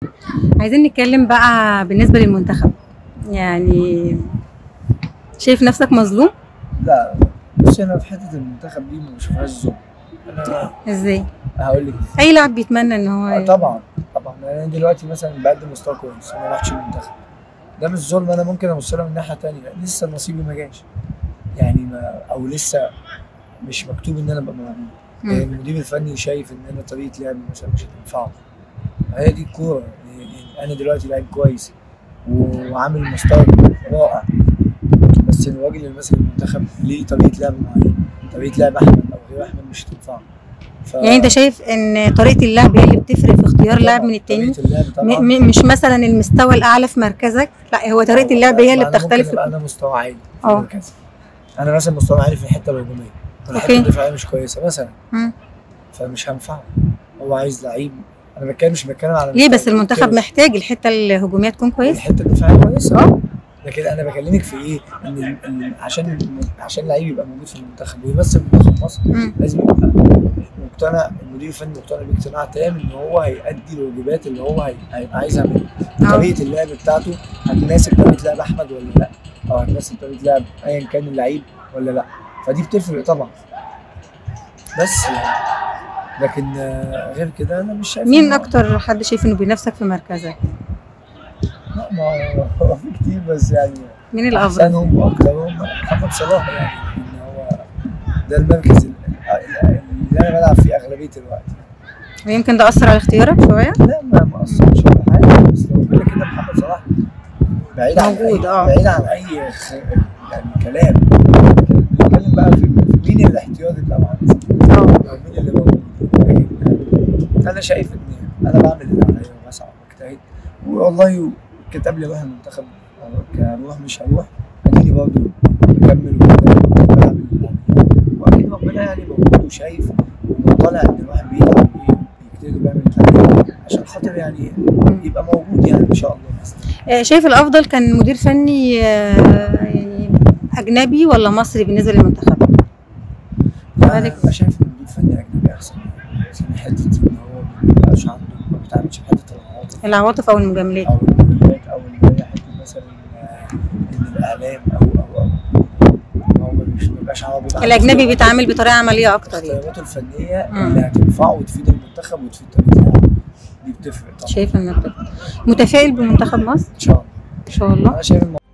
عايزين نتكلم بقى بالنسبه للمنتخب يعني شايف نفسك مظلوم لا بص انا في حته المنتخب دي ما بشوفهاش ظلم انا ازاي هقول لك اي لاعب بيتمنى ان هو آه طبعا طبعا انا دلوقتي مثلا بقدم مستوى كويس انا ما رحتش المنتخب ده مش ظلم انا ممكن ابص لها من ناحيه تانية لسه نصيبي ما جاش يعني ما او لسه مش مكتوب ان انا ابقى موجود مم. يعني المدير الفني شايف ان انا طريقه لعبي مثلا مش هتنفعه هي دي الكوره يعني انا دلوقتي لعيب كويس و- وعامل مستوى رائع بس الراجل اللي ماسك المنتخب ليه طريقه لعب معينه طريقه لعب احمد او غير احمد مش هتنفعه ف... يعني انت شايف ان طريقه اللعب هي اللي بتفرق في اختيار لاعب من التاني طريقه اللعب طبعا م- م- مش مثلا المستوى الاعلى في مركزك لا هو طريقه اللعب هي اللي أنا ممكن بتختلف يبقى انا مستوى عالي في اه. المركز انا مثلا مستوى عالي في الحته الهجوميه والحته اوكي. الدفاعيه مش كويسه مثلا مم. فمش هنفعه هو عايز لعيب انا بتكلم مش بتكلم على ليه مستوى بس المنتخب كده. محتاج الحته الهجوميه تكون كويسه الحته الدفاعيه كويسه اه لكن انا بكلمك في ايه؟ ان ال- ال- عشان عشان لعيب يبقى موجود في المنتخب ويمثل منتخب مصر مم. لازم يبقى مقتنع المدير الفني مقتنع باقتناع تام ان هو هيأدي الواجبات اللي هو هي- هيبقى عايزها منه اه. طريقه اللعب بتاعته هتناسب طريقه لعب احمد ولا لا او هتناسب طريقه لعب ايا كان اللعيب ولا لا فدي بتفرق طبعا بس يعني لكن آه، غير كده انا مش شايف مين إنه- اكتر حد شايف انه بينافسك في مركزك لا ما هو في كتير بس يعني مين الافضل احسنهم واكثرهم محمد صلاح يعني ان هو ده المركز ال- ال- اللي انا بلعب فيه اغلبيه الوقت ويمكن ده اثر على اختيارك شويه لا ما ما اثرش ولا حاجه بس لو قلنا كده محمد صلاح بعيد عن موجود، أي اه. بعيد عن اي خ- يعني كلام لكن بنتكلم بقى في في مين الاحتياطي اللي عندي اه او مين اللي موجود لكن انا شايف ان انا بعمل اللي عليا وبسعى وبجتهد والله كتب لي اروح المنتخب كروح مش هروح اديني برضه بكمل وبكمل وبعمل اللي عليا واكيد ربنا يعني موجود وشايف ومطلع ان الواحد بيتعب وبيجتهد وبيعمل اللي عليه عشان خاطر يعني يبقى موجود يعني ان شاء الله بس آه، شايف الافضل كان مدير فني آه، يعني اجنبي ولا مصري بالنسبه للمنتخب انا عليك. أنا شايف ان المدير الفني اجنبي احسن عشان حته ان هو ما بيبقاش عنده ما بيتعاملش بحته العواطف العواطف او المجاملات او المجاملات او اللي هي حته مثلا آه، ان الاعلام او او او هو ما بيش- ما بيبقاش عارف بيبقى عنده الاجنبي اختياراته- بيتعامل بطريقه عمليه اكتر يعني اختياراته الفنيه مم. اللي هتنفعه وتفيد المنتخب وتفيد طريقه اللعب دي بتفرق طبعا شايف انك متفائل بمنتخب مصر ان شاء الله ان شاء الله انا شايف الموضوع